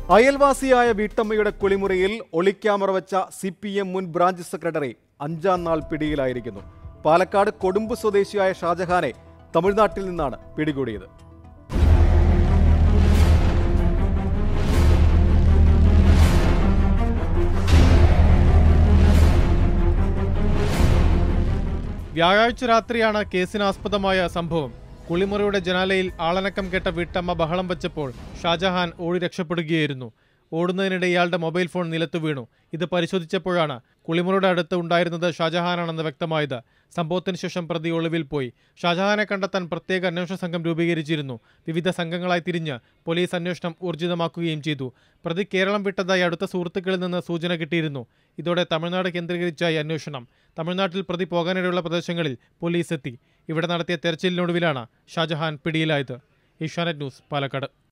അയൽവാസിയായ വീട്ടമ്മയുടെ കുളിമുറിയിൽ ഒളിക്യാമറ വെച്ച സി പി എം മുൻ ബ്രാഞ്ച് സെക്രട്ടറി അഞ്ചാം നാൾ പിടിയിലായിരിക്കുന്നു പാലക്കാട് കൊടുമ്പ് സ്വദേശിയായ ഷാജഹാനെ തമിഴ്നാട്ടിൽ നിന്നാണ് പിടികൂടിയത് വ്യാഴാഴ്ച രാത്രിയാണ് കേസിനാസ്പദമായ സംഭവം കുളിമുറിയുടെ ജനാലയിൽ ആളനക്കം കേട്ട വീട്ടമ്മ ബഹളം വച്ചപ്പോൾ ഷാജഹാൻ ഓടി രക്ഷപ്പെടുകയായിരുന്നു ഓടുന്നതിനിടെ ഇയാളുടെ മൊബൈൽ ഫോൺ നിലത്തു വീണു ഇത് പരിശോധിച്ചപ്പോഴാണ് കുളിമുറിയുടെ അടുത്ത് ഉണ്ടായിരുന്നത് ഷാജഹാനാണെന്ന് വ്യക്തമായത് സംഭവത്തിന് ശേഷം പ്രതി ഒളിവിൽ പോയി ഷാജഹാനെ കണ്ടെത്താൻ പ്രത്യേക അന്വേഷണ സംഘം രൂപീകരിച്ചിരുന്നു വിവിധ സംഘങ്ങളായി തിരിഞ്ഞ് പോലീസ് അന്വേഷണം ഊർജിതമാക്കുകയും ചെയ്തു പ്രതി കേരളം വിട്ടതായി അടുത്ത സുഹൃത്തുക്കളിൽ നിന്ന് സൂചന കിട്ടിയിരുന്നു ഇതോടെ തമിഴ്നാട് കേന്ദ്രീകരിച്ചായി അന്വേഷണം തമിഴ്നാട്ടിൽ പ്രതി പോകാനിടയുള്ള പ്രദേശങ്ങളിൽ പോലീസ് എത്തി ഇവിടെ നടത്തിയ തെരച്ചിലിനൊടുവിലാണ് ഷാജഹാൻ പിടിയിലായത് ഏഷ്യാനെറ്റ് ന്യൂസ് പാലക്കാട്